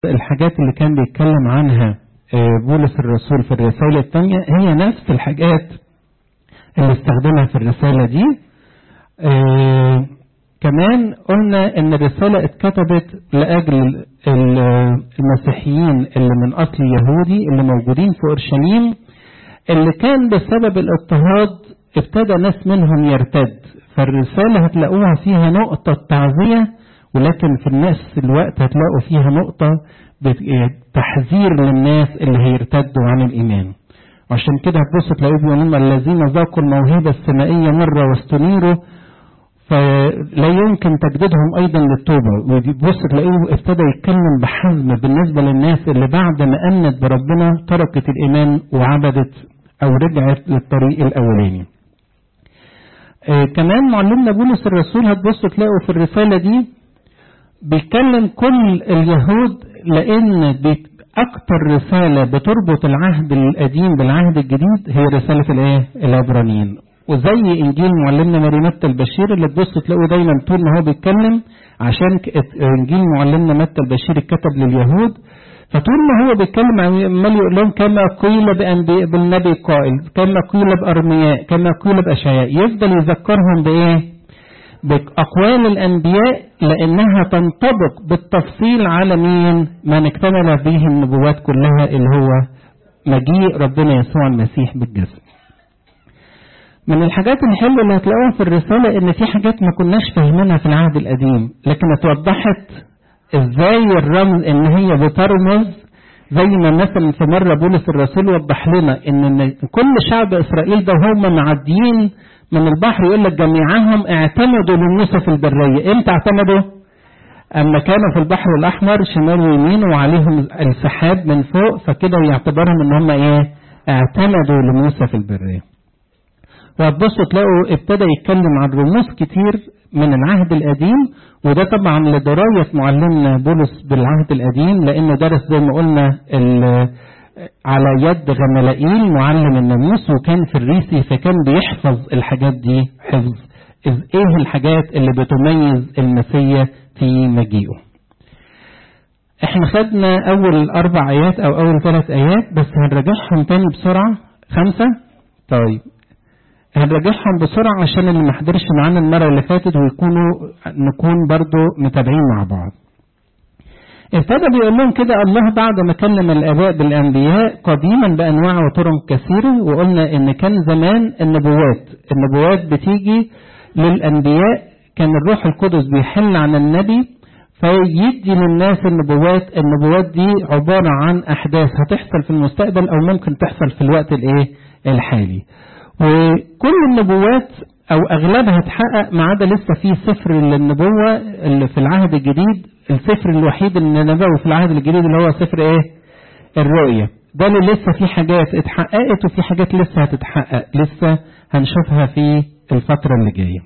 الحاجات اللي كان بيتكلم عنها بولس الرسول في الرسالة الثانية هي نفس الحاجات اللي استخدمها في الرسالة دي آه كمان قلنا ان الرسالة اتكتبت لأجل المسيحيين اللي من أصل يهودي اللي موجودين في أورشليم اللي كان بسبب الاضطهاد ابتدى ناس منهم يرتد فالرسالة هتلاقوها فيها نقطة تعزية ولكن في نفس الوقت هتلاقوا فيها نقطة تحذير للناس اللي هيرتدوا عن الإيمان وعشان كده هتبص تلاقيه بيقولون الذين ذاقوا الموهبة السمائية مرة واستنيروا فلا يمكن تجديدهم أيضا للتوبة وبص تلاقيه ابتدى يتكلم بحزم بالنسبة للناس اللي بعد ما أمنت بربنا تركت الإيمان وعبدت أو رجعت للطريق الأولاني آه كمان معلمنا بولس الرسول هتبص تلاقوا في الرسالة دي بيتكلم كل اليهود لأن أكتر رسالة بتربط العهد القديم بالعهد الجديد هي رسالة الإيه؟ العبرانيين وزي إنجيل معلمنا مريمتة البشير اللي تبص تلاقوا دايما طول ما هو بيتكلم عشان إنجيل معلمنا متى البشير اتكتب لليهود فطول ما هو بيتكلم عمال يقول لهم كما قيل بالنبي قائل كما قيل بأرمياء كما قيل بأشعياء يفضل يذكرهم بإيه؟ بأقوال الأنبياء لأنها تنطبق بالتفصيل على مين من اكتمل به النبوات كلها اللي هو مجيء ربنا يسوع المسيح بالجسد من الحاجات الحلوة اللي هتلاقوها في الرسالة ان في حاجات ما كناش فاهمينها في العهد القديم لكن اتوضحت ازاي الرمز ان هي بترمز زي ما مثلا في مرة بولس الرسول وضح لنا ان كل شعب اسرائيل ده هم معديين من البحر يقول لك جميعهم اعتمدوا للموسى في البرية امتى اعتمدوا اما كانوا في البحر الاحمر شمال ويمين وعليهم السحاب من فوق فكده يعتبرهم ان هم ايه اعتمدوا لموسى في البرية وهتبصوا تلاقوا ابتدى يتكلم عن رموز كتير من العهد القديم وده طبعا لدراية معلمنا بولس بالعهد القديم لانه درس زي ما قلنا على يد غملائيل معلم الناموس وكان في الريسي فكان بيحفظ الحاجات دي حفظ ايه الحاجات اللي بتميز المسيا في مجيئه احنا خدنا اول اربع ايات او اول ثلاث ايات بس هنراجعهم تاني بسرعة خمسة طيب هنراجعهم بسرعة عشان اللي ما حضرش معانا المرة اللي فاتت ويكونوا نكون برضو متابعين مع بعض ابتدى بيقول لهم كده الله بعد ما كلم الاباء بالانبياء قديما بانواع وطرق كثيره وقلنا ان كان زمان النبوات النبوات بتيجي للانبياء كان الروح القدس بيحل عن النبي فيدي للناس النبوات النبوات دي عباره عن احداث هتحصل في المستقبل او ممكن تحصل في الوقت الايه الحالي وكل النبوات او اغلبها اتحقق ما عدا لسه في سفر للنبوه اللي في العهد الجديد السفر الوحيد اللي نبوي في العهد الجديد اللي هو سفر ايه الرؤية ده اللي لسه في حاجات اتحققت وفي حاجات لسه هتتحقق لسه هنشوفها في الفترة اللي جاية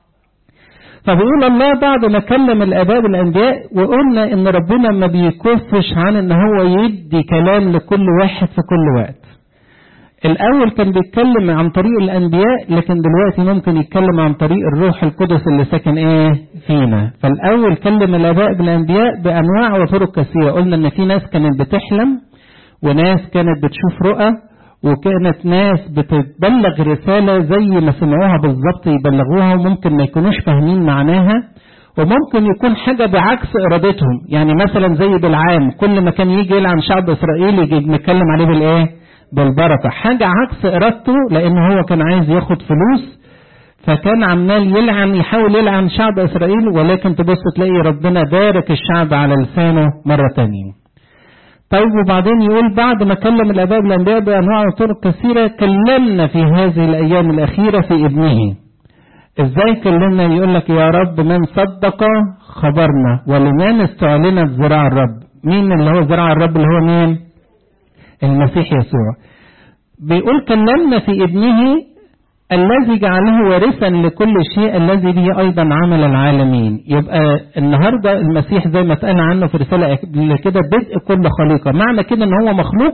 فبيقول الله بعد ما كلم الاباء بالانبياء وقلنا ان ربنا ما بيكفش عن ان هو يدي كلام لكل واحد في كل وقت الأول كان بيتكلم عن طريق الأنبياء لكن دلوقتي ممكن يتكلم عن طريق الروح القدس اللي ساكن إيه فينا فالأول كلم الآباء بالأنبياء بأنواع وطرق كثيرة قلنا إن في ناس كانت بتحلم وناس كانت بتشوف رؤى وكانت ناس بتبلغ رسالة زي ما سمعوها بالظبط يبلغوها وممكن ما يكونوش فاهمين معناها وممكن يكون حاجة بعكس إرادتهم يعني مثلا زي بالعام كل ما كان يجي يلعن شعب إسرائيل يجي نتكلم عليه بالإيه بالبركة حاجة عكس إرادته لأن هو كان عايز ياخد فلوس فكان عمال يلعن يحاول يلعن شعب إسرائيل ولكن تبص تلاقي ربنا بارك الشعب على لسانه مرة تانية طيب وبعدين يقول بعد ما كلم الآباء بالأنبياء بأنواع وطرق كثيرة كلمنا في هذه الأيام الأخيرة في ابنه ازاي كلمنا يقول لك يا رب من صدق خبرنا ولمن استعلنت ذراع الرب مين اللي هو ذراع الرب اللي هو مين المسيح يسوع بيقول كلمنا في ابنه الذي جعله وارثا لكل شيء الذي به ايضا عمل العالمين يبقى النهارده المسيح زي ما اتقال عنه في رساله قبل كده بدء كل خليقه معنى كده ان هو مخلوق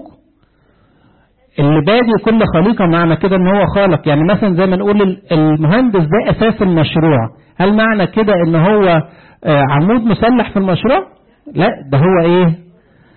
اللي بادي كل خليقه معنى كده ان هو خالق يعني مثلا زي ما نقول المهندس ده اساس المشروع هل معنى كده ان هو عمود مسلح في المشروع لا ده هو ايه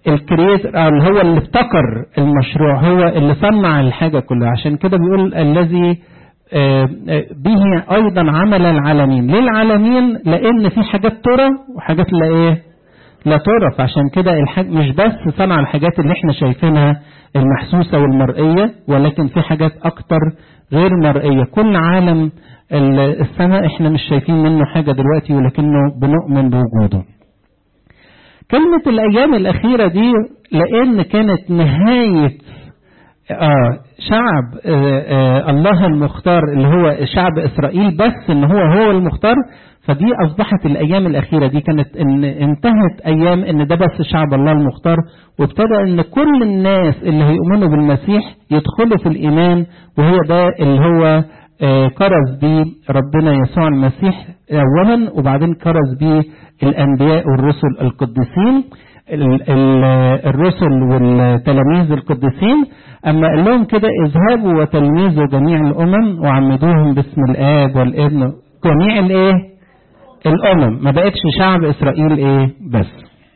الكريتر اللي هو اللي ابتكر المشروع هو اللي صنع الحاجة كلها عشان كده بيقول الذي به أيضا عمل العالمين ليه العالمين لأن في حاجات ترى وحاجات لا إيه لا ترى فعشان كده الحاج مش بس صنع الحاجات اللي احنا شايفينها المحسوسة والمرئية ولكن في حاجات أكتر غير مرئية كل عالم السماء احنا مش شايفين منه حاجة دلوقتي ولكنه بنؤمن بوجوده كلمة الأيام الأخيرة دي لأن كانت نهاية آه شعب آه آه الله المختار اللي هو شعب إسرائيل بس إن هو هو المختار فدي أصبحت الأيام الأخيرة دي كانت إن انتهت أيام إن ده بس شعب الله المختار وابتدى إن كل الناس اللي هيؤمنوا بالمسيح يدخلوا في الإيمان وهو ده اللي هو آه كرز بيه ربنا يسوع المسيح أولا وبعدين كرز بيه الأنبياء والرسل القديسين الرسل والتلاميذ القديسين أما قال لهم كده اذهبوا وتلميذوا جميع الأمم وعمدوهم باسم الآب والابن جميع الإيه؟ الأمم ما بقتش شعب إسرائيل إيه بس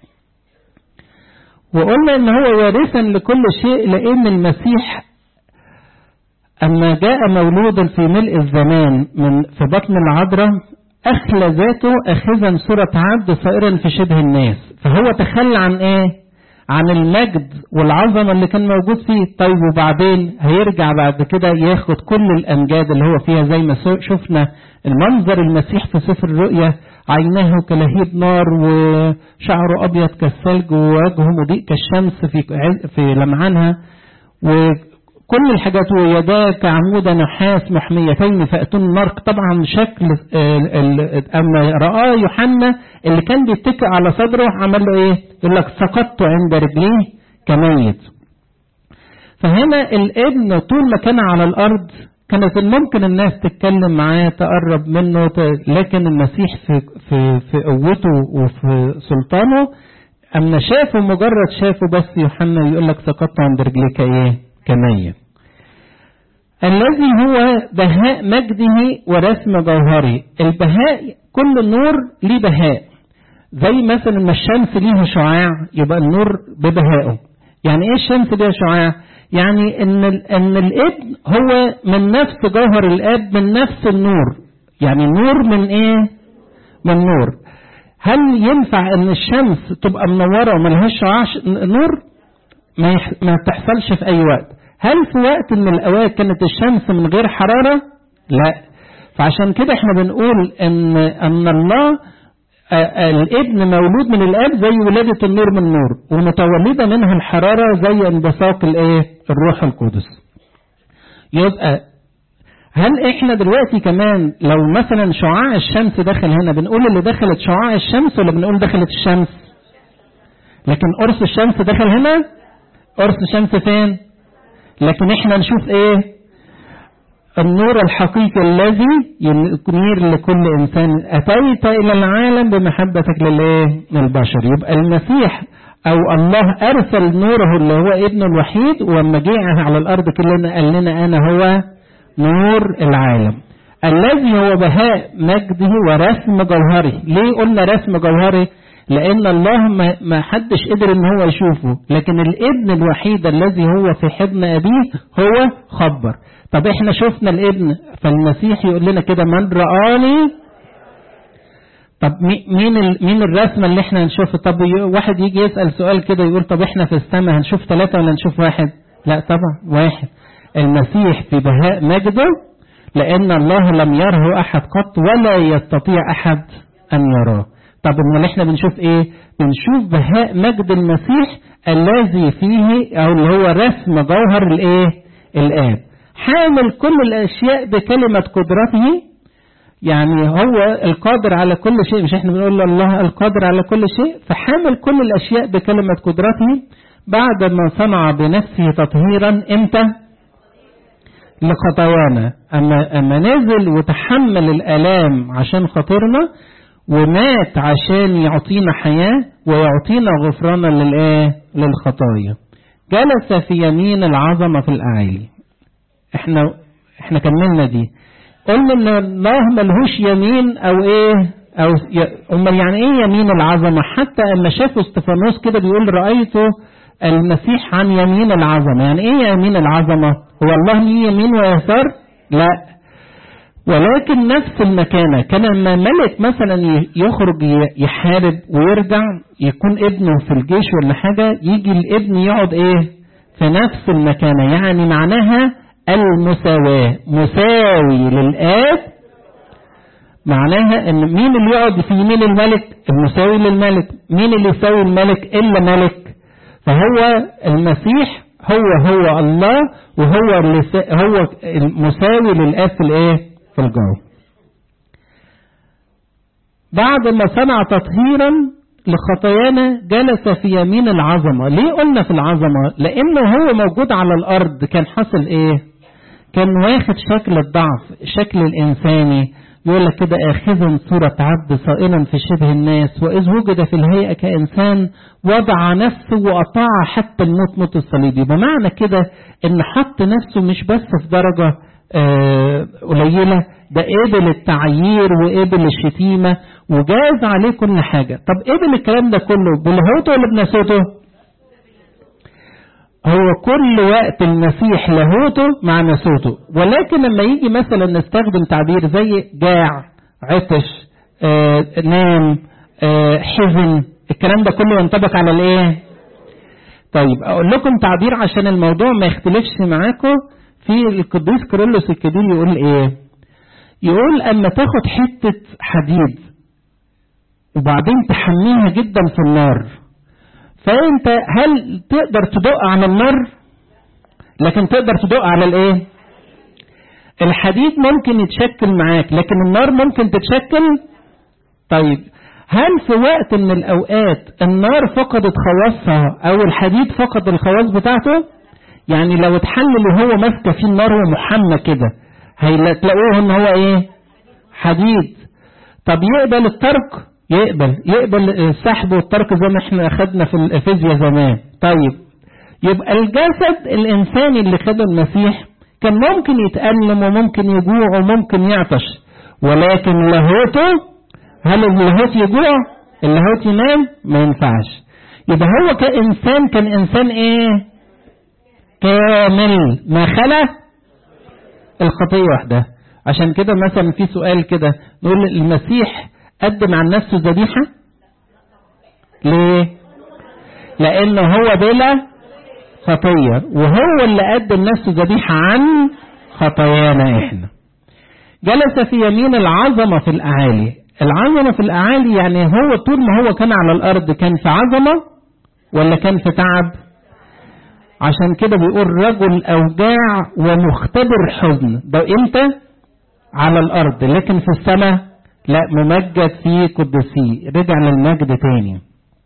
وقلنا إن هو وارثا لكل شيء لأن المسيح أما جاء مولودا في ملء الزمان من في بطن العذراء أخلى ذاته أخذا صورة عبد صائرا في شبه الناس فهو تخلى عن إيه عن المجد والعظمة اللي كان موجود فيه طيب وبعدين هيرجع بعد كده ياخد كل الأمجاد اللي هو فيها زي ما شفنا المنظر المسيح في سفر الرؤيا عيناه كلهيب نار وشعره أبيض كالثلج ووجهه مضيء كالشمس في في لمعانها كل الحاجات ويداه كعمود نحاس محميتين فأتون النار طبعا شكل أما رآه يوحنا اللي كان بيتكئ على صدره عمل له إيه؟ يقول لك سقطت عند رجليه كميت. فهنا الابن طول ما كان على الأرض كانت ممكن الناس تتكلم معاه تقرب منه لكن المسيح في في في قوته وفي سلطانه أما شافه مجرد شافه بس يوحنا يقول لك سقطت عند رجليك إيه؟ كميت الذي هو بهاء مجده ورسم جوهره البهاء كل نور ليه بهاء زي مثلا ما الشمس ليها شعاع يبقى النور ببهائه يعني ايه الشمس ليها شعاع يعني ان ان الابن هو من نفس جوهر الاب من نفس النور يعني نور من ايه من نور هل ينفع ان الشمس تبقى منوره وملهاش شعاع نور ما, يح... ما تحصلش في اي وقت هل في وقت من الاوقات كانت الشمس من غير حراره لا فعشان كده احنا بنقول ان ان الله الابن مولود من الاب زي ولاده النور من النور ومتولده منها الحراره زي انبثاق الايه الروح القدس يبقى هل احنا دلوقتي كمان لو مثلا شعاع الشمس دخل هنا بنقول اللي دخلت شعاع الشمس ولا بنقول دخلت الشمس لكن قرص الشمس دخل هنا قرص الشمس فين لكن احنا نشوف ايه النور الحقيقي الذي ينير لكل انسان اتيت الى العالم بمحبتك للايه للبشر يبقى المسيح او الله ارسل نوره اللي هو ابنه الوحيد ولما جه على الارض كلنا قال لنا انا هو نور العالم الذي هو بهاء مجده ورسم جوهره ليه قلنا رسم جوهره لان الله ما حدش قدر ان هو يشوفه لكن الابن الوحيد الذي هو في حضن ابيه هو خبر طب احنا شفنا الابن فالمسيح يقول لنا كده من رآني طب مين مين الرسمه اللي احنا هنشوفها طب واحد يجي يسال سؤال كده يقول طب احنا في السماء هنشوف ثلاثه ولا نشوف واحد لا طبعا واحد المسيح في بهاء مجده لان الله لم يره احد قط ولا يستطيع احد ان يراه طب امال احنا بنشوف ايه بنشوف بهاء مجد المسيح الذي فيه او اللي هو رسم جوهر الايه الاب حامل كل الاشياء بكلمه قدرته يعني هو القادر على كل شيء مش احنا بنقول الله القادر على كل شيء فحامل كل الاشياء بكلمه قدرته بعد ما صنع بنفسه تطهيرا امتى لخطايانا اما اما نزل وتحمل الالام عشان خاطرنا ومات عشان يعطينا حياة ويعطينا غفرانا للإيه؟ للخطايا. جلس في يمين العظمة في الأعالي. احنا احنا كملنا دي. قلنا ان الله ملهوش يمين او ايه؟ او امال يعني ايه يمين العظمه حتى اما شافوا استفانوس كده بيقول رايته المسيح عن يمين العظمه يعني ايه يمين العظمه هو الله ليه يمين ويسار لا ولكن نفس المكانة كان لما ملك مثلا يخرج يحارب ويرجع يكون ابنه في الجيش ولا حاجة يجي الابن يقعد ايه في نفس المكانة يعني معناها المساواة مساوي للآب معناها ان مين اللي يقعد في يمين الملك المساوي للملك مين اللي يساوي الملك الا ملك فهو المسيح هو هو الله وهو اللي هو المساوي للآب في الايه في الجو بعد ما صنع تطهيرا لخطايانا جلس في يمين العظمة ليه قلنا في العظمة لانه هو موجود على الارض كان حصل ايه كان واخد شكل الضعف شكل الانساني يقول لك كده آخذ صورة عبد صائلا في شبه الناس وإذ وجد في الهيئة كإنسان وضع نفسه وأطاع حتى الموت موت الصليبي بمعنى كده إن حط نفسه مش بس في درجة آه قليلة ده قبل التعيير وقبل الشتيمة وجاز عليه كل حاجة طب قبل الكلام ده كله بلاهوته ولا بناسوته هو كل وقت المسيح لاهوته مع ناسوته ولكن لما يجي مثلا نستخدم تعبير زي جاع عطش آه، نام آه، حزن الكلام ده كله ينطبق على الايه طيب اقول لكم تعبير عشان الموضوع ما يختلفش معاكم في القديس كيرلس الكبير يقول ايه يقول اما تاخد حتة حديد وبعدين تحميها جدا في النار فانت هل تقدر تدق على النار لكن تقدر تدق على الايه الحديد ممكن يتشكل معاك لكن النار ممكن تتشكل طيب هل في وقت من الاوقات النار فقدت خواصها او الحديد فقد الخواص بتاعته يعني لو اتحلل وهو ماسكه فيه النار ومحمى كده هتلاقوه ان هو ايه حديد طب يقبل الترك يقبل يقبل السحب والترك زي ما احنا اخدنا في الفيزياء زمان طيب يبقى الجسد الانساني اللي خده المسيح كان ممكن يتألم وممكن يجوع وممكن يعطش ولكن لاهوته هل اللاهوت يجوع اللاهوت ينام ما ينفعش يبقى هو كإنسان كان إنسان إيه كامل ما خلا الخطية وحدها عشان كده مثلا في سؤال كده نقول المسيح قدم عن نفسه ذبيحة ليه لأنه هو بلا خطية وهو اللي قدم نفسه ذبيحة عن خطايانا احنا جلس في يمين العظمة في الأعالي العظمة في الأعالي يعني هو طول ما هو كان على الأرض كان في عظمة ولا كان في تعب عشان كده بيقول رجل أوجاع ومختبر حزن ده امتى على الأرض لكن في السماء لا ممجد في قدسي رجع للمجد تاني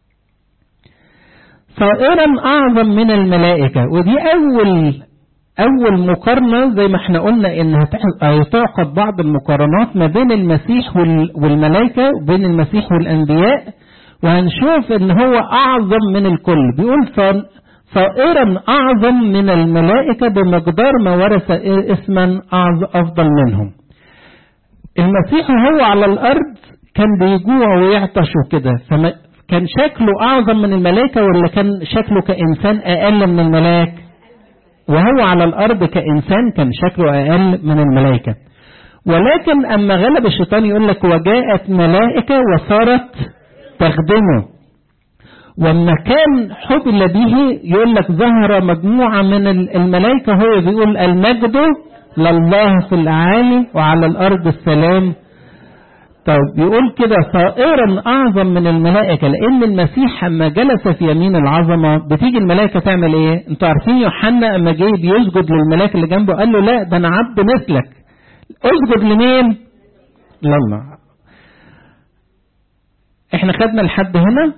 صائرا أعظم من الملائكة ودي أول أول مقارنة زي ما احنا قلنا إن هتعقد بعض المقارنات ما بين المسيح والملائكة وبين المسيح والأنبياء وهنشوف إن هو أعظم من الكل بيقول صائرا أعظم من الملائكة بمقدار ما ورث اسما أفضل منهم المسيح وهو على الأرض كان بيجوع ويعطش وكده فما كان شكله أعظم من الملائكة ولا كان شكله كإنسان أقل من الملاك وهو على الأرض كإنسان كان شكله أقل من الملائكة ولكن أما غلب الشيطان يقول لك وجاءت ملائكة وصارت تخدمه وأما كان حبل به يقول لك ظهر مجموعة من الملائكة هو بيقول المجد لله في الأعالي وعلى الأرض السلام طيب يقول كده صائرا أعظم من الملائكة لأن المسيح لما جلس في يمين العظمة بتيجي الملائكة تعمل إيه؟ أنتوا عارفين يوحنا أما جاي بيسجد للملاك اللي جنبه قال له لا ده أنا عبد مثلك اسجد لمين؟ لله احنا خدنا لحد هنا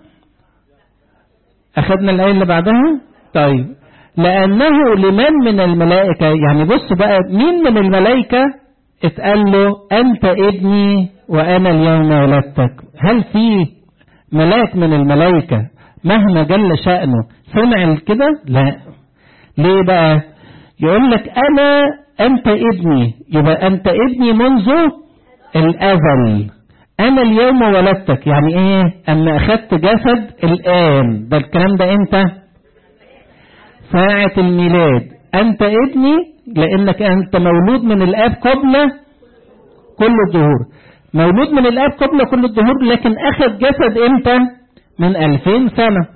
أخدنا الآية اللي بعدها طيب لأنه لمن من الملائكة يعني بص بقى مين من الملائكة اتقال له أنت ابني وأنا اليوم ولدتك هل في ملاك من الملائكة مهما جل شأنه سمع كده لا ليه بقى يقول لك أنا أنت ابني يبقى أنت ابني منذ الأزل انا اليوم ولدتك يعني ايه اما اخدت جسد الان ده الكلام ده امتى ساعة الميلاد انت ابني لانك انت مولود من الاب قبل كل الظهور مولود من الاب قبل كل الظهور لكن اخذ جسد امتى من الفين سنة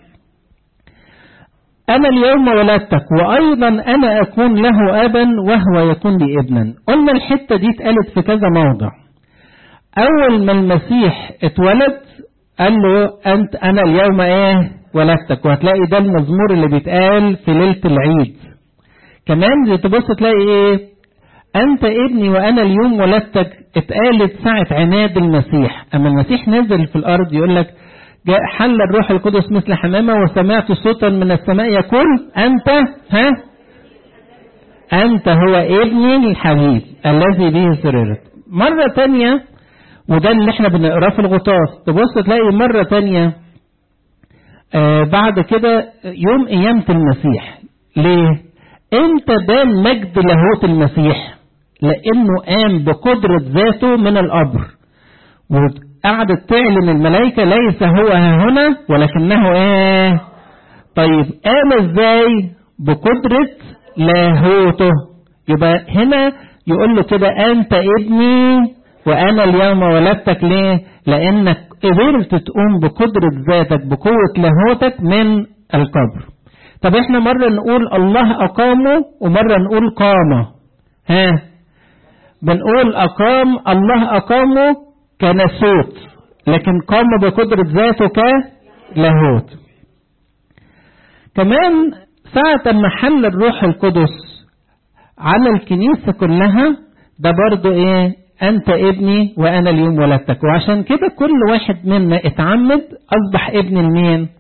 أنا اليوم ولدتك وأيضا أنا أكون له أبا وهو يكون لي ابنا قلنا الحتة دي اتقالت في كذا موضع أول ما المسيح اتولد قال له أنت أنا اليوم إيه ولدتك وهتلاقي ده المزمور اللي بيتقال في ليلة العيد كمان تبص تلاقي إيه أنت ابني وأنا اليوم ولدتك اتقالت ساعة عناد المسيح أما المسيح نزل في الأرض يقول لك جاء حل الروح القدس مثل حمامة وسمعت صوتا من السماء يقول أنت ها أنت هو ابني الحبيب الذي به سررت مرة تانية وده اللي احنا بنقراه في الغطاس تبص تلاقي مرة تانية آه بعد كده يوم قيامة المسيح ليه؟ امتى بان مجد لاهوت المسيح؟ لأنه قام بقدرة ذاته من القبر قعدت تعلن الملائكة ليس هو ها هنا ولكنه ايه طيب قام ازاي بقدرة لاهوته يبقى هنا يقول له كده انت ابني وانا اليوم ولدتك ليه لانك قدرت تقوم بقدرة ذاتك بقوة لاهوتك من القبر طب احنا مرة نقول الله اقامه ومرة نقول قامه ها بنقول اقام الله اقامه كناسوت لكن قام بقدرة ذاته كلاهوت كمان ساعة ما حل الروح القدس على الكنيسة كلها ده برضو ايه انت ابني وانا اليوم ولدتك وعشان كده كل واحد منا اتعمد اصبح ابن لمين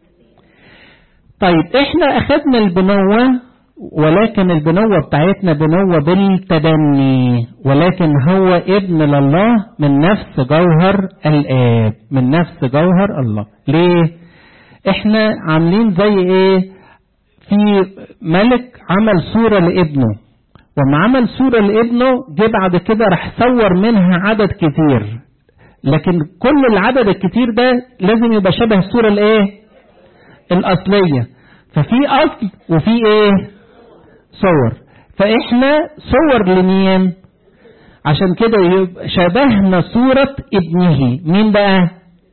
طيب احنا اخدنا البنوة ولكن البنوة بتاعتنا بنوة بالتبني ولكن هو ابن لله من نفس جوهر الآب من نفس جوهر الله ليه احنا عاملين زي ايه في ملك عمل صورة لابنه وما عمل صورة لابنه جه بعد كده راح صور منها عدد كتير لكن كل العدد الكتير ده لازم يبقى شبه الصورة الايه الأصلية ففي أصل وفي ايه صور فاحنا صور لمين عشان كده يبقى شبهنا صورة ابنه مين بقى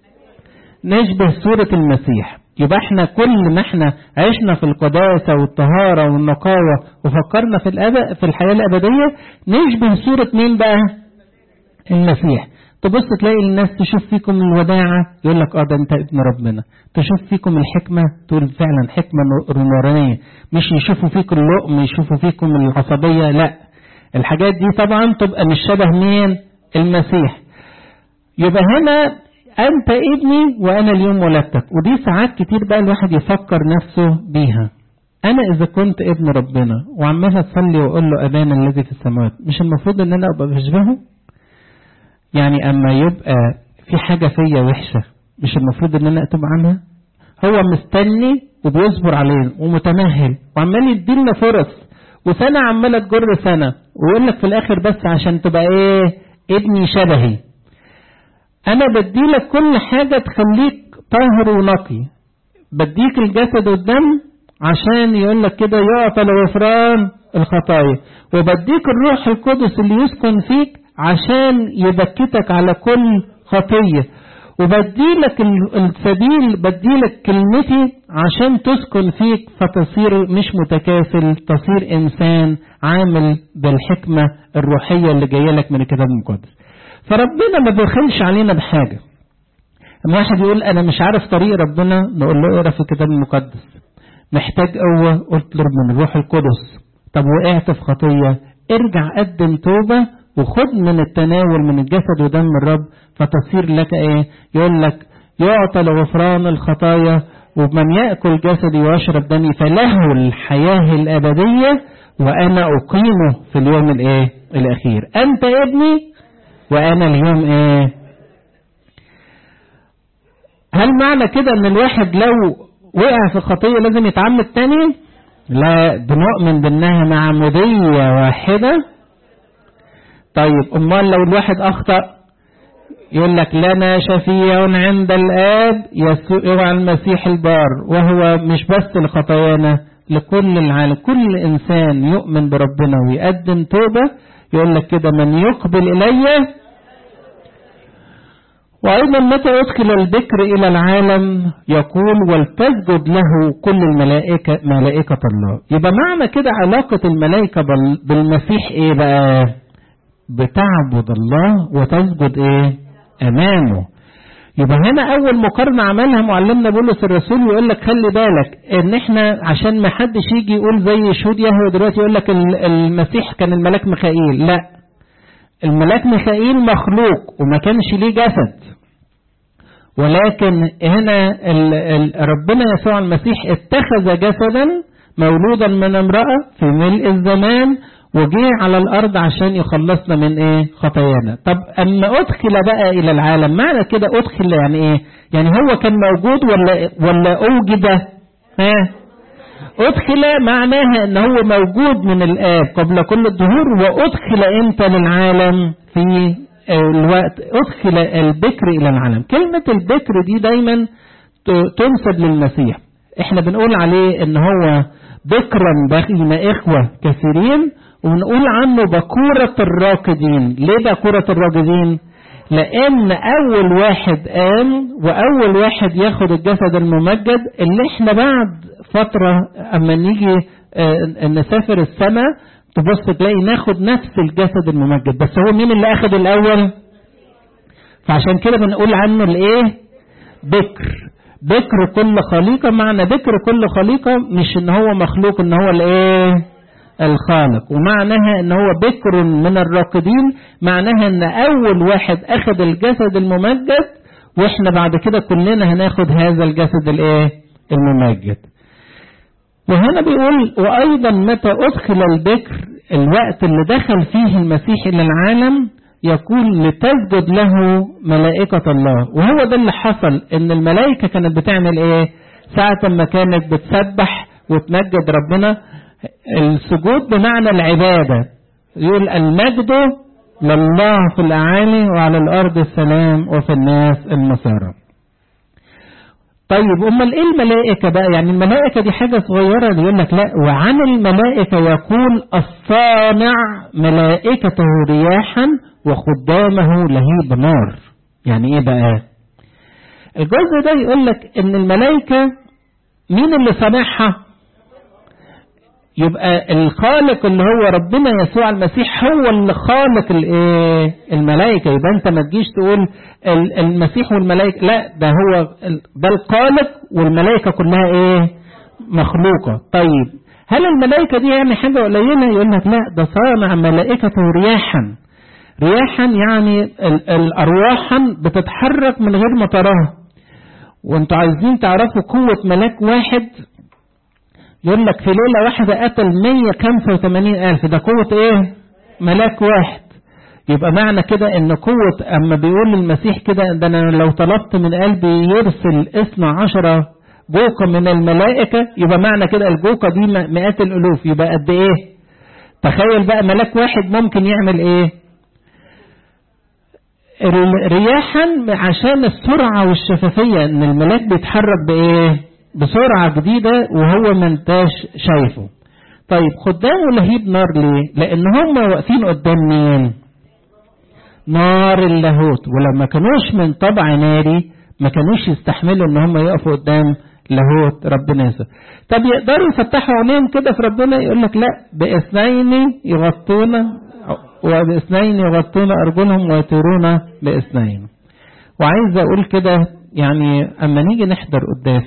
نشبه صورة المسيح يبقى احنا كل ما احنا عشنا في القداسة والطهارة والنقاوة وفكرنا في الأب... في الحياة الأبدية نشبه صورة مين بقى المسيح تبص تلاقي الناس تشوف فيكم الوداعة يقول لك اه ده انت ابن ربنا تشوف فيكم الحكمة تقول فعلا حكمة نورانية مش يشوفوا فيكم اللقم يشوفوا فيكم العصبية لا الحاجات دي طبعا تبقى مش شبه مين المسيح يبقى هنا انت ابني وانا اليوم ولدتك ودي ساعات كتير بقى الواحد يفكر نفسه بيها انا اذا كنت ابن ربنا وعمال اصلي واقول له ابانا الذي في السماوات مش المفروض ان انا ابقى بشبهه يعني اما يبقى في حاجة فيا وحشة مش المفروض ان انا اتوب عنها هو مستني وبيصبر علينا ومتمهل وعمال يديلنا فرص وسنة عمالة تجر سنة ويقول لك في الاخر بس عشان تبقى ايه ابني شبهي انا بديلك كل حاجة تخليك طاهر ونقي بديك الجسد والدم عشان يقول لك كده يعطى لغفران الخطايا وبديك الروح القدس اللي يسكن فيك عشان يبكتك على كل خطية وبديلك السبيل بديلك كلمتي عشان تسكن فيك فتصير مش متكاسل تصير إنسان عامل بالحكمة الروحية اللي جاية لك من الكتاب المقدس فربنا ما بيخلش علينا بحاجة لما واحد يقول أنا مش عارف طريق ربنا نقول له اقرا في الكتاب المقدس محتاج قوة اطلب من الروح القدس طب وقعت في خطية ارجع قدم توبة وخد من التناول من الجسد ودم الرب فتصير لك ايه يقول لك يعطى لغفران الخطايا ومن يأكل جسدي ويشرب دمي فله الحياة الأبدية وأنا أقيمه في اليوم الايه الأخير أنت ابني وأنا اليوم ايه هل معنى كده ان الواحد لو وقع في الخطية لازم يتعمد تاني لا بنؤمن بانها معمودية واحدة طيب امال لو الواحد اخطأ يقول لك لنا شفيع عند الآب يسوع المسيح البار وهو مش بس لخطايانا لكل العالم كل إنسان يؤمن بربنا ويقدم توبة يقول لك كده من يقبل إلي وأيضا متى أدخل البكر إلى العالم يقول ولتسجد له كل الملائكة ملائكة الله يبقى معنى كده علاقة الملائكة بالمسيح إيه بقى بتعبد الله وتسجد إيه أمامه يبقى هنا أول مقارنة عملها معلمنا بولس الرسول يقول لك خلي بالك إن إحنا عشان ما حدش يجي يقول زي شهود يهوه دلوقتي يقول لك المسيح كان الملاك ميخائيل لا الملاك ميخائيل مخلوق وما كانش ليه جسد ولكن هنا ال ال ربنا يسوع المسيح اتخذ جسدا مولودا من امرأة في ملء الزمان وجه على الأرض عشان يخلصنا من إيه خطايانا طب أما أدخل بقى إلى العالم معنى كده أدخل يعني إيه يعني هو كان موجود ولا ولا أوجد ها أدخل معناها أن هو موجود من الآب قبل كل الظهور وأدخل إمتى للعالم في الوقت أدخل البكر إلى العالم كلمة البكر دي دايما تنسب للمسيح احنا بنقول عليه ان هو بكرا بين إخوة كثيرين ونقول عنه بكورة الراكدين ليه بكورة الراكدين لأن أول واحد قام وأول واحد ياخد الجسد الممجد اللي احنا بعد فترة أما نيجي نسافر السماء تبص تلاقي ناخد نفس الجسد الممجد بس هو مين اللي أخد الأول فعشان كده بنقول عنه الإيه بكر بكر كل خليقة معنى بكر كل خليقة مش ان هو مخلوق ان هو الايه الخالق ومعناها ان هو بكر من الراقدين معناها ان اول واحد اخذ الجسد الممجد واحنا بعد كده كلنا هناخد هذا الجسد الايه الممجد وهنا بيقول وايضا متى ادخل البكر الوقت اللي دخل فيه المسيح الى العالم يقول لتسجد له ملائكة الله وهو ده اللي حصل ان الملائكة كانت بتعمل ايه ساعة ما كانت بتسبح وتمجد ربنا السجود بمعنى العبادة يقول المجد لله في الأعالي وعلى الأرض السلام وفي الناس المسارة طيب امال ايه الملائكة بقى يعني الملائكة دي حاجة صغيرة يقول لك لا وعن الملائكة يقول الصانع ملائكته رياحا وخدامه لهيب نار يعني ايه بقى الجزء ده يقول لك ان الملائكة مين اللي صانعها يبقى الخالق اللي هو ربنا يسوع المسيح هو اللي خالق الايه الملائكه يبقى انت ما تجيش تقول المسيح والملائكه لا ده هو ده الخالق والملائكه كلها ايه مخلوقه طيب هل الملائكه دي يعني حاجه قليله يقول لك لا ده صانع ملائكته رياحا رياحا يعني الارواحا بتتحرك من غير ما تراها وانتوا عايزين تعرفوا قوه ملاك واحد يقول لك في ليلة واحدة قتل 185 ألف ده قوة إيه؟ ملاك واحد يبقى معنى كده إن قوة أما بيقول المسيح كده ده أنا لو طلبت من قلبي يرسل اثنى عشرة جوقة من الملائكة يبقى معنى كده الجوقة دي مئات الألوف يبقى قد إيه؟ تخيل بقى ملاك واحد ممكن يعمل إيه؟ رياحا عشان السرعة والشفافية إن الملاك بيتحرك بإيه؟ بسرعة جديدة وهو ما انتاش شايفه طيب خدامه لهيب نار ليه لان هم واقفين قدام مين نار اللاهوت ولما كانوش من طبع ناري ما كانوش يستحملوا ان هم يقفوا قدام لاهوت ربنا يسوع طب يقدروا يفتحوا عينيهم كده في ربنا يقول لك لا باثنين يغطون وباثنين يغطون ارجلهم ويطيرون باثنين وعايز اقول كده يعني اما نيجي نحضر قداس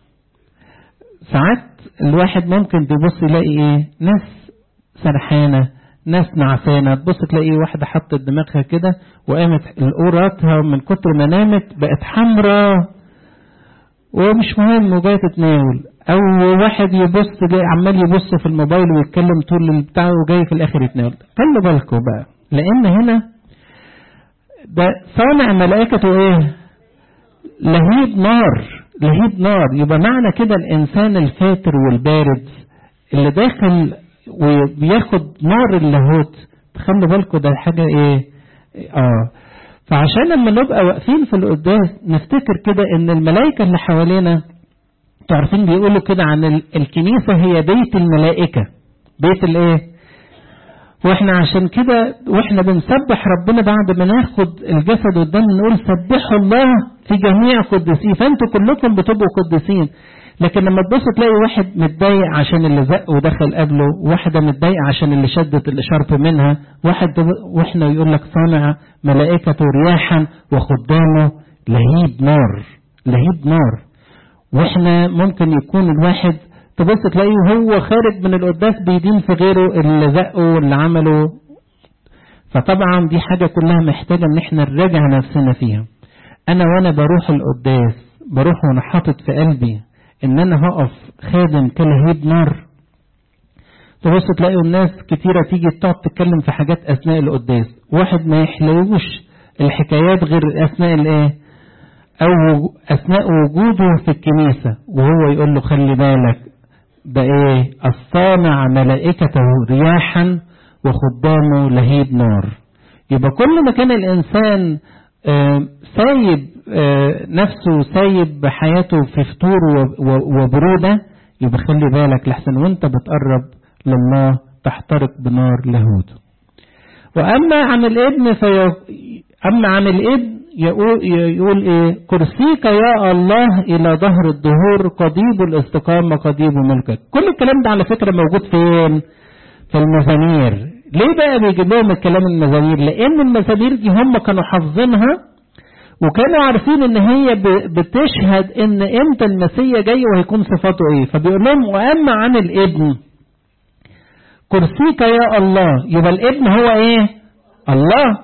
ساعات الواحد ممكن تبص يلاقي ايه ناس سرحانة ناس نعسانة تبص تلاقي واحدة حطت دماغها كده وقامت القوراتها من كتر ما نامت بقت حمراء ومش مهم وجاية تتناول او واحد يبص جاي عمال يبص في الموبايل ويتكلم طول البتاع وجاي في الاخر يتناول خلوا بالكم بقى لان هنا ده صانع ملائكته ايه لهيب نار لهيب نار يبقى معنى كده الانسان الفاتر والبارد اللي داخل وبياخد نار اللاهوت خلوا بالكم ده حاجه ايه اه فعشان لما نبقى واقفين في القداس نفتكر كده ان الملائكة اللي حوالينا تعرفين بيقولوا كده عن الكنيسة هي بيت الملائكة بيت الايه واحنا عشان كده واحنا بنسبح ربنا بعد ما ناخد الجسد والدم نقول سبحوا الله في جميع قدسيه فانتوا كلكم بتبقوا قدسين لكن لما تبص تلاقي واحد متضايق عشان اللي زق ودخل قبله واحدة متضايقة عشان اللي شدت الإشارة منها واحد واحنا يقول لك صانع ملائكة رياحا وخدامه لهيب نار لهيب نار واحنا ممكن يكون الواحد تبص تلاقيه وهو خارج من القداس بيدين في غيره اللي زقه واللي عمله فطبعا دي حاجة كلها محتاجة ان احنا نراجع نفسنا فيها انا وانا بروح القداس بروح وانا حاطط في قلبي ان انا هقف خادم كلهيب نار تبص تلاقوا الناس كتيرة تيجي تقعد تتكلم في حاجات اثناء القداس واحد ما يحلوش الحكايات غير اثناء الايه او اثناء وجوده في الكنيسة وهو يقول له خلي بالك ده ايه الصانع ملائكته رياحا وخدامه لهيب نار يبقى كل ما كان الانسان آه سايب آه نفسه سايب حياته في فطور وبرودة يبقى خلي بالك لحسن وانت بتقرب لله تحترق بنار لاهوت واما عن الابن في اما عن الابن يقول, يقول ايه كرسيك يا الله الى ظهر الدهور قضيب الاستقامة قضيب ملكك كل الكلام ده على فكرة موجود فين في المزامير ليه بقى بيجيب لهم الكلام المزامير لان المزامير دي هم كانوا حافظينها وكانوا عارفين ان هي بتشهد ان امتى المسيح جاي وهيكون صفاته ايه فبيقول لهم واما عن الابن كرسيك يا الله يبقى الابن هو ايه الله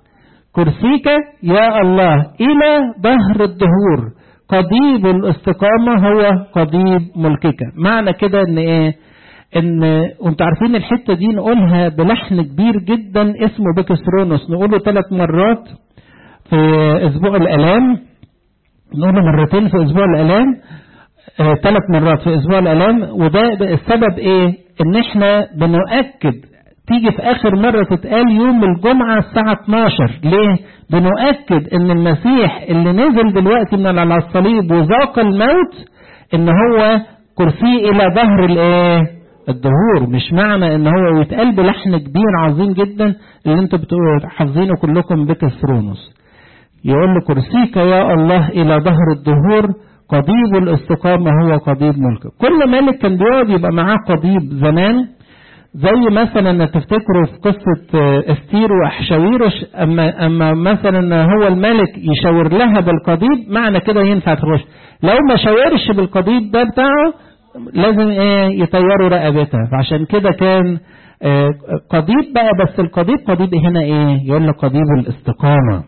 كرسيك يا الله إلى ظهر الدهور قضيب الاستقامة هو قضيب ملكك معنى كده ان ايه ان وانتوا عارفين الحتة دي نقولها بلحن كبير جدا اسمه بكسرونوس نقوله ثلاث مرات في اسبوع الالام نقوله مرتين في اسبوع الالام ثلاث آه مرات في اسبوع الالام وده السبب ايه ان احنا بنؤكد تيجي في اخر مرة تتقال يوم الجمعة الساعة 12 ليه بنؤكد ان المسيح اللي نزل دلوقتي من على الصليب وذاق الموت ان هو كرسي الى ظهر الايه الظهور مش معنى ان هو يتقال بلحن كبير عظيم جدا اللي انتوا بتقولوا حافظينه كلكم بكسرونوس يقول له كرسيك يا الله الى ظهر الظهور قضيب الاستقامة هو قضيب ملكك كل ملك كان بيقعد يبقى معاه قضيب زمان زي مثلا تفتكروا في قصة استير واحشاويرش اما, اما مثلا هو الملك يشاور لها بالقضيب معنى كده ينفع تخش لو ما شاورش بالقضيب ده بتاعه لازم ايه يطيروا رقبتها فعشان كده كان آه قضيب بقى بس القضيب قضيب هنا ايه يقول لك قضيب الاستقامة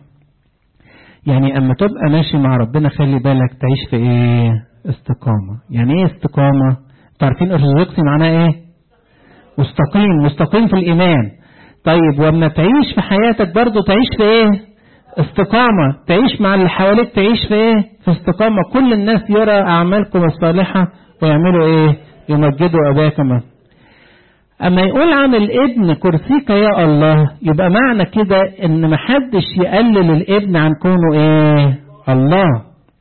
يعني اما تبقى ماشي مع ربنا خلي بالك تعيش في ايه استقامة يعني ايه استقامة تعرفين ارثوذكسي معناه ايه مستقيم مستقيم في الإيمان طيب وما تعيش في حياتك برضو تعيش في إيه استقامة تعيش مع اللي حواليك تعيش في إيه في استقامة كل الناس يرى أعمالكم الصالحة ويعملوا إيه يمجدوا أباكم أما يقول عن الابن كرسيك يا الله يبقى معنى كده إن محدش يقلل الابن عن كونه إيه الله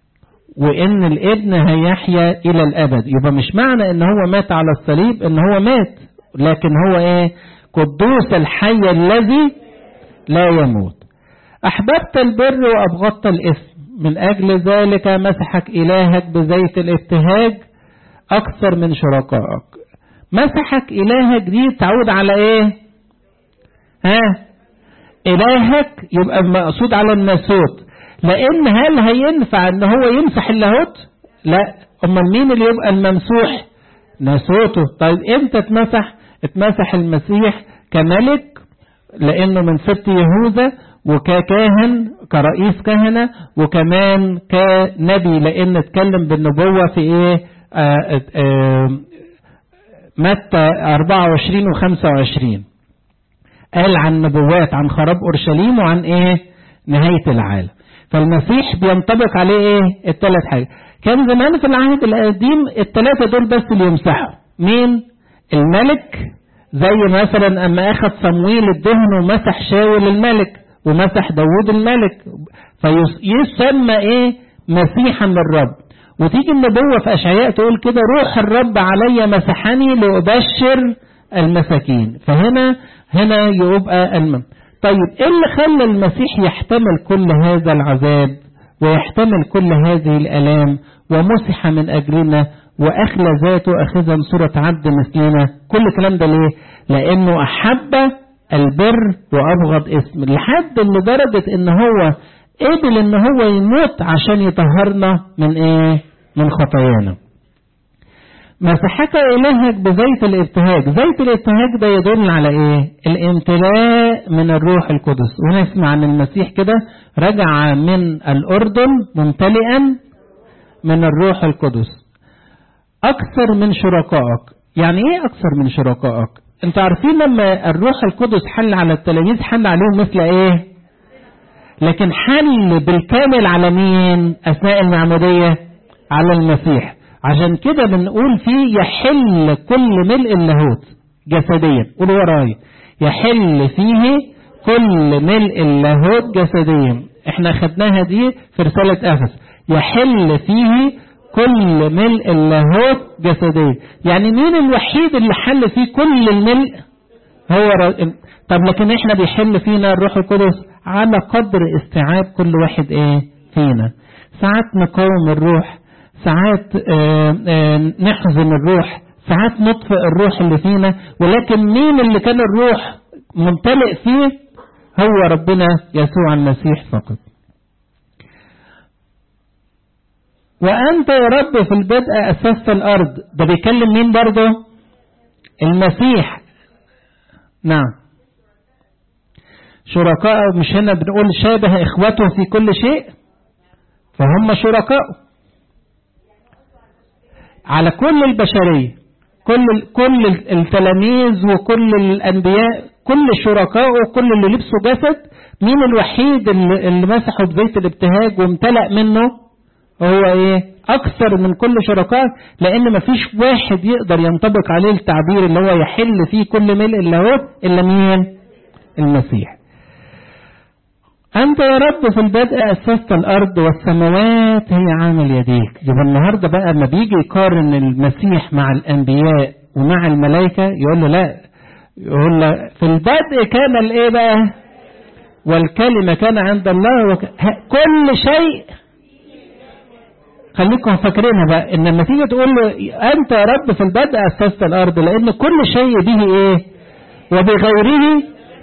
وإن الابن هيحيا إلى الأبد يبقى مش معنى إن هو مات على الصليب إن هو مات لكن هو ايه قدوس الحي الذي لا يموت احببت البر وابغضت الاسم من اجل ذلك مسحك الهك بزيت الابتهاج اكثر من شركائك مسحك الهك دي تعود على ايه ها الهك يبقى مقصود على الناسوت لان هل هينفع ان هو يمسح اللاهوت لا امال مين اللي يبقى الممسوح ناسوته طيب امتى اتمسح اتمسح المسيح كملك لانه من سبط يهوذا وككاهن كرئيس كهنه وكمان كنبي لان اتكلم بالنبوه في ايه آآ آآ متى 24 و25 قال عن نبوات عن خراب اورشليم وعن ايه نهايه العالم فالمسيح بينطبق عليه ايه الثلاث حاجات كان زمان في العهد القديم الثلاثه دول بس اللي يمسحوا مين الملك زي مثلا اما اخذ صمويل الدهن ومسح شاول الملك ومسح داود الملك فيسمى ايه مسيحا للرب وتيجي النبوة في أشعياء تقول كده روح الرب علي مسحني لأبشر المساكين فهنا هنا يبقى الم طيب ايه اللي خلى المسيح يحتمل كل هذا العذاب ويحتمل كل هذه الآلام ومسح من أجلنا وأخلى ذاته أخذا صورة عبد مثلنا كل الكلام ده ليه لأنه أحب البر وأبغض اسم لحد لدرجة إن هو قبل إن هو يموت عشان يطهرنا من إيه من خطايانا مسحك إلهك بزيت الابتهاج زيت الابتهاج ده يدل على إيه الامتلاء من الروح القدس ونسمع عن المسيح كده رجع من الأردن ممتلئا من الروح القدس أكثر من شركائك يعني إيه أكثر من شركائك أنتوا عارفين لما الروح القدس حل على التلاميذ حل عليهم مثل إيه لكن حل بالكامل على مين أثناء المعمودية على المسيح عشان كده بنقول فيه يحل كل ملء اللاهوت جسديا قولوا ورايا يحل فيه كل ملء اللاهوت جسديا احنا خدناها دي في رسالة افس يحل فيه كل ملء اللاهوت جسديا يعني مين الوحيد اللي حل فيه كل الملء هو ر... طب لكن احنا بيحل فينا الروح القدس على قدر استيعاب كل واحد ايه فينا ساعات نقاوم الروح ساعات آآ آآ نحزن الروح ساعات نطفئ الروح اللي فينا ولكن مين اللي كان الروح ممتلئ فيه هو ربنا يسوع المسيح فقط وأنت يا رب في البدء أسست الأرض ده بيكلم مين برضه المسيح نعم شركاء مش هنا بنقول شابه إخوته في كل شيء فهم شركاء على كل البشرية كل كل التلاميذ وكل الأنبياء كل الشركاء وكل اللي لبسوا جسد مين الوحيد اللي, اللي مسحوا بزيت الابتهاج وامتلأ منه هو ايه اكثر من كل شركاء لان مفيش واحد يقدر ينطبق عليه التعبير اللي هو يحل فيه كل ملء اللاهوت الا مين المسيح أنت يا رب في البدء أسست الأرض والسماوات هي عامل يديك يبقى النهاردة بقى لما بيجي يقارن المسيح مع الأنبياء ومع الملائكة يقول له لا يقول له في البدء كان الإيه بقى والكلمة كان عند الله وك... كل شيء خليكم فاكرينها بقى ان لما تيجي تقول له انت يا رب في البدء اسست الارض لان كل شيء به ايه وبغيره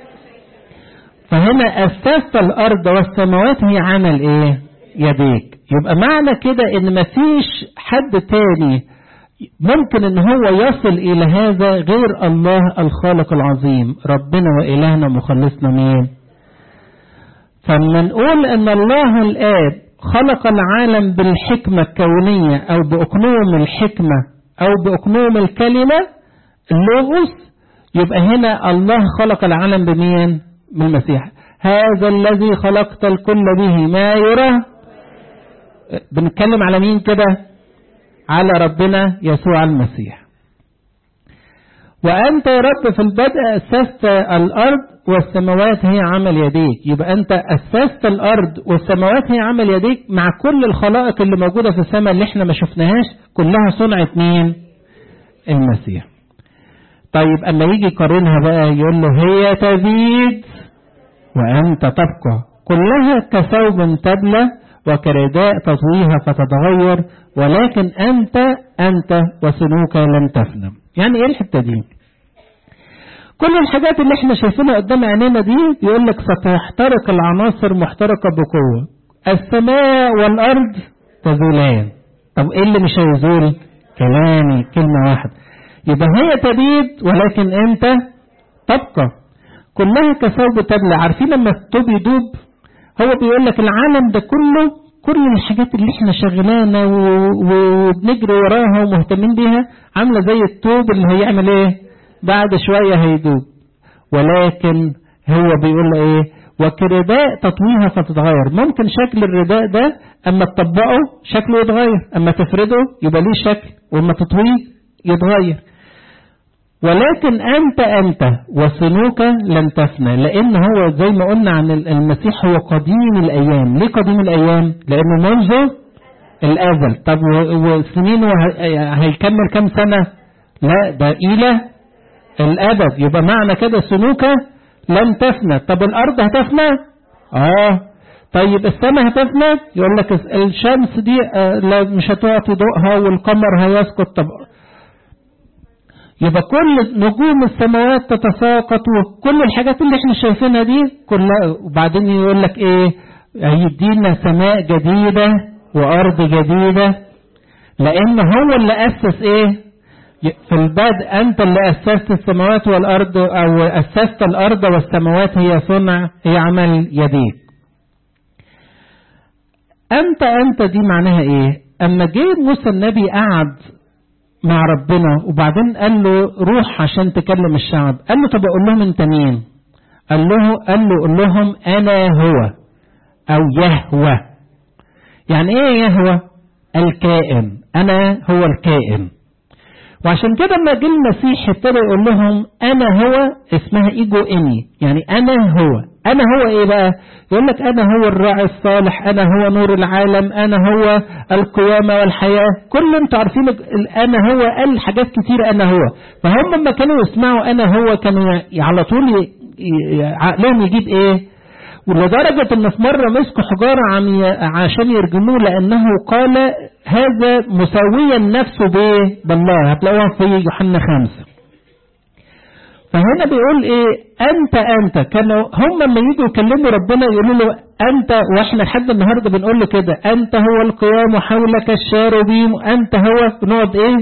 فهنا أسست الأرض والسماوات هي عمل إيه يديك يبقى معنى كده إن مفيش حد تاني ممكن إن هو يصل إلى هذا غير الله الخالق العظيم ربنا وإلهنا مخلصنا مين فلما نقول إن الله الآب خلق العالم بالحكمة الكونية أو بأقنوم الحكمة أو بأقنوم الكلمة اللوغوس يبقى هنا الله خلق العالم بمين بالمسيح هذا الذي خلقت الكل به ما يرى بنتكلم على مين كده على ربنا يسوع المسيح وأنت يا رب في البدء أسست الأرض والسماوات هي عمل يديك يبقى أنت أسست الأرض والسماوات هي عمل يديك مع كل الخلائق اللي موجودة في السماء اللي احنا ما شفناهاش كلها صنعة مين المسيح طيب أما يجي يقارنها بقى يقول له هي تزيد وأنت تبقى كلها كثوب تبلى وكرداء تطويها فتتغير ولكن أنت أنت وسنوك لن تفنى يعني إيه الحتة دي كل الحاجات اللي احنا شايفينها قدام عينينا دي يقول لك ستحترق العناصر محترقة بقوة السماء والأرض تزولان طب ايه اللي مش هيزول كلامي كلمة واحدة يبقى هي تبيد ولكن انت تبقى كلها كثوب تبلى عارفين لما الثوب يدوب هو بيقول لك العالم ده كله كل الحاجات اللي احنا شغلانه وبنجري وراها ومهتمين بيها عامله زي الثوب اللي هيعمل ايه بعد شويه هيدوب ولكن هو بيقول ايه وكرداء تطويها فتتغير ممكن شكل الرداء ده اما تطبقه شكله يتغير اما تفرده يبقى ليه شكل واما تطويه يتغير ولكن أنت أنت وسنوك لن تفنى لأن هو زي ما قلنا عن المسيح هو قديم الأيام ليه قديم الأيام لأنه منذ الأزل طب وسنينه هيكمل كم سنة لا ده إلى الأبد يبقى معنى كده سنوك لن تفنى طب الأرض هتفنى آه طيب السماء هتفنى يقول لك الشمس دي آه مش هتعطي ضوءها والقمر هيسقط طب يبقى كل نجوم السماوات تتساقط وكل الحاجات اللي احنا شايفينها دي كلها وبعدين يقول لك ايه هيدينا سماء جديدة وارض جديدة لان هو اللي اسس ايه في البدء انت اللي اسست السماوات والارض او اسست الارض والسماوات هي صنع هي عمل يديك انت انت دي معناها ايه اما جه موسى النبي قعد مع ربنا وبعدين قال له روح عشان تكلم الشعب قال له طب اقول لهم انت مين قال له قال له قول لهم انا هو او يهوى يعني ايه يهوى الكائن انا هو الكائن وعشان كده لما جه المسيح ابتدى يقول لهم انا هو اسمها ايجو اني يعني انا هو انا هو ايه بقى يقول لك انا هو الراعي الصالح انا هو نور العالم انا هو القيامة والحياة كل انتوا عارفين انا هو قال حاجات كتير انا هو فهم لما كانوا يسمعوا انا هو كانوا على طول عقلهم يجيب ايه ولدرجة ان في مرة مسكوا حجارة عشان يرجموه لانه قال هذا مساويا نفسه بايه بالله هتلاقوها في يوحنا خمسة فهنا بيقول ايه انت انت كانوا هم لما يجوا يكلموا ربنا يقولوا له انت واحنا لحد النهارده بنقول له كده انت هو القيام حولك الشاربين انت هو بنقعد ايه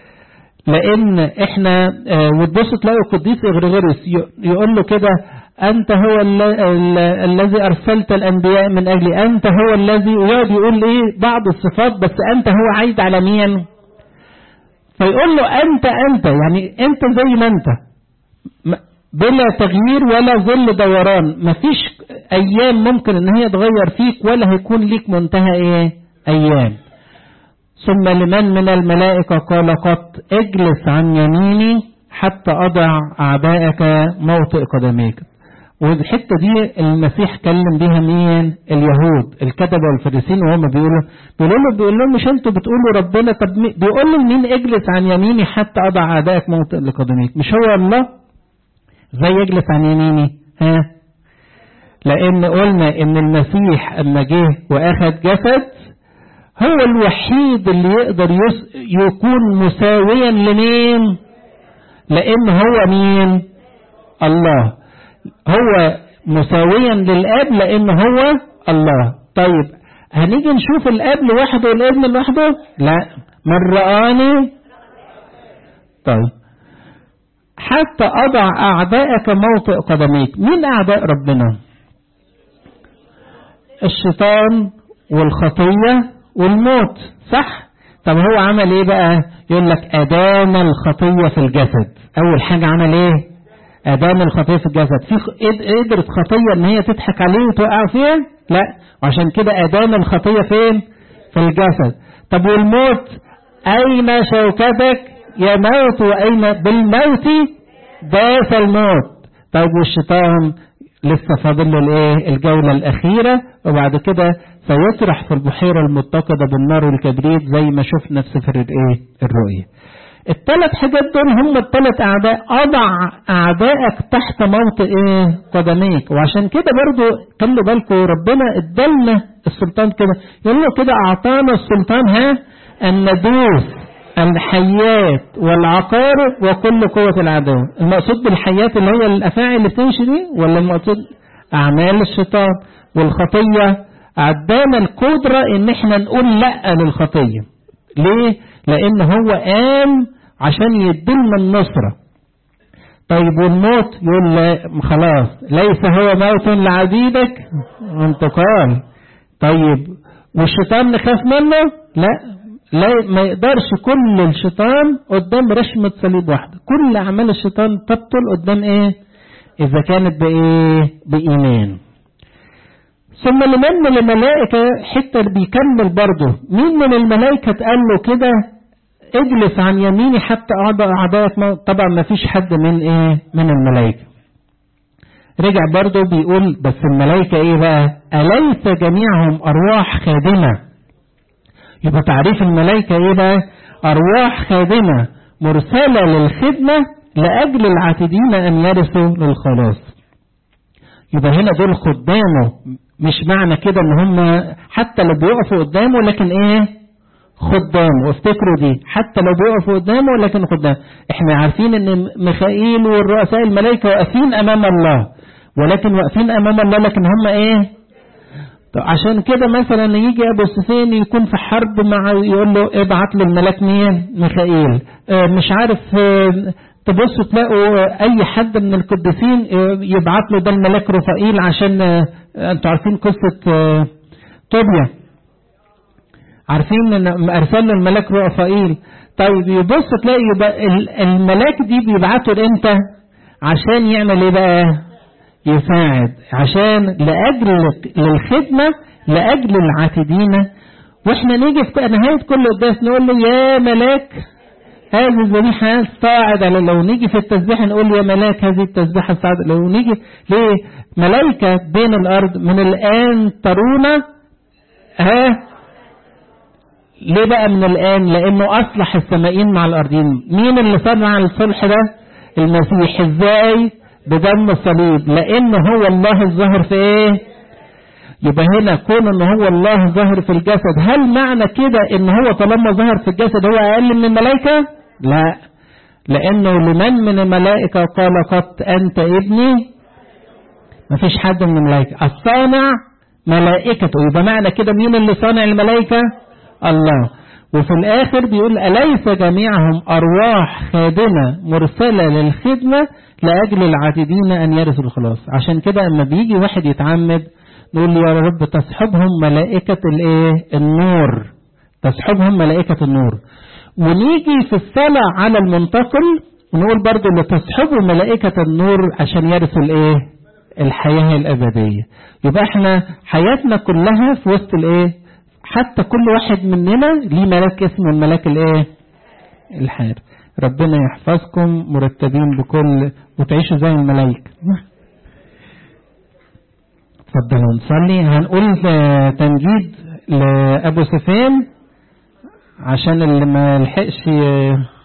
لان احنا آه وتبص تلاقوا القديس اغريغوريوس يقول له كده انت هو ال ال الذي ارسلت الانبياء من اجلي انت هو الذي ويقعد يقول ايه بعض الصفات بس انت هو عايد على مين فيقول له انت انت يعني انت زي ما انت بلا تغيير ولا ظل دوران مفيش ايام ممكن ان هي تغير فيك ولا هيكون ليك منتهى ايه ايام ثم لمن من الملائكة قال قط اجلس عن يميني حتى اضع اعدائك موطئ قدميك والحتة دي المسيح كلم بيها مين اليهود الكتبة والفريسين وهم بيقولوا بيقولوا له بيقول لهم مش انتوا بتقولوا ربنا طب بيقول له مين اجلس عن يميني حتى اضع اعدائك موطئ لقدميك مش هو الله زي يجلس عن يميني ها لان قلنا ان المسيح اما جه واخد جسد هو الوحيد اللي يقدر يس يكون مساويا لمين لان هو مين الله هو مساويا للاب لان هو الله طيب هنيجي نشوف الاب لوحده والابن لوحده لا من رآني طيب حتى أضع أعدائك موطئ قدميك مين أعداء ربنا الشيطان والخطية والموت صح طب هو عمل ايه بقى يقول لك أدان الخطية في الجسد أول حاجة عمل ايه أدان الخطية في الجسد في قدرت خطية ان هي تضحك عليه وتوقع فيها لا وعشان كده أدان الخطية فين في الجسد طب والموت أين شوكتك يا موت وأين بالموت داس الموت طيب والشيطان لسه فاضل له الايه الجوله الاخيره وبعد كده سيطرح في البحيره المتقده بالنار والكبريت زي ما شفنا في سفر الايه الرؤيا الثلاث حاجات دول هم الثلاث اعداء اضع اعدائك تحت موطئ ايه قدميك وعشان كده برضو خلوا بالكم ربنا ادالنا السلطان كده يقول له كده اعطانا السلطان ها ان ندوس الحيات والعقارب وكل قوة العدو المقصود بالحيات اللي هي الأفاعي اللي بتمشي دي ولا المقصود أعمال الشيطان والخطية عدانا القدرة إن احنا نقول لأ للخطية ليه؟ لأن هو قام عشان يدلنا النصرة طيب والموت يقول لا خلاص ليس هو موت لعبيدك انتقال طيب والشيطان نخاف منه لا لا ما يقدرش كل الشيطان قدام رشمة صليب واحدة كل أعمال الشيطان تبطل قدام إيه إذا كانت بإيه بإيمان ثم لمن من الملائكة حتى بيكمل برضه مين من الملائكة قال له كده اجلس عن يميني حتى أعضاء أعدائك طبعا ما فيش حد من إيه من الملائكة رجع برضه بيقول بس الملائكة إيه بقى أليس جميعهم أرواح خادمة يبقى تعريف الملائكة إيه بقى أرواح خادمة مرسلة للخدمة لأجل العاتدين أن يرثوا للخلاص يبقى هنا دول خدامه مش معنى كده ان هم حتى لو بيقفوا قدامه لكن ايه خدام وافتكروا دي حتى لو بيقفوا قدامه لكن خدام احنا عارفين ان ميخائيل والرؤساء الملائكة واقفين امام الله ولكن واقفين امام الله لكن هم ايه عشان كده مثلا يجي ابو سفيان يكون في حرب مع يقول له ابعت لي الملاك مين ميخائيل اه مش عارف اه تبصوا تلاقوا اي حد من القديسين يبعت له ده الملاك رفائيل عشان انتوا عارفين قصة طوبيا عارفين ان ارسل له الملاك رفائيل طيب يبص تلاقي يبقى الملاك دي بيبعتوا امتى عشان يعمل ايه بقى يساعد عشان لاجل للخدمة لاجل العاتدين واحنا نيجي في نهاية كل قداس نقول له يا ملاك هذه الذبيحة صاعد على لو نيجي في التسبيح نقول يا ملاك هذه التسبيحة صاعد لو نيجي ليه ملائكة بين الأرض من الآن ترون ها ليه بقى من الآن لأنه أصلح السمائين مع الأرضين مين اللي صنع الصلح ده المسيح ازاي بدم الصليب لأن هو الله الظاهر في ايه يبقى هنا كون ان هو الله ظاهر في الجسد هل معنى كده ان هو طالما ظهر في الجسد هو اقل من الملائكة لا لانه لمن من الملائكة قال قد انت ابني مفيش حد من الملائكة الصانع ملائكته يبقى معنى كده مين اللي صانع الملائكة الله وفي الاخر بيقول اليس جميعهم ارواح خادمة مرسلة للخدمة لاجل العاتدين ان يرثوا الخلاص عشان كده اما بيجي واحد يتعمد نقول يا رب تصحبهم ملائكة الايه النور تصحبهم ملائكة النور ونيجي في الصلاة على المنتقل ونقول برضو اللي تصحبوا ملائكة النور عشان يرثوا الايه الحياة الأبدية يبقى احنا حياتنا كلها في وسط الايه حتى كل واحد مننا ليه ملاك اسمه الملاك الايه الحار ربنا يحفظكم مرتبين بكل وتعيشوا زي الملائكة اتفضلوا نصلي هنقول تمجيد لأبو سفيان عشان اللي ما لحقش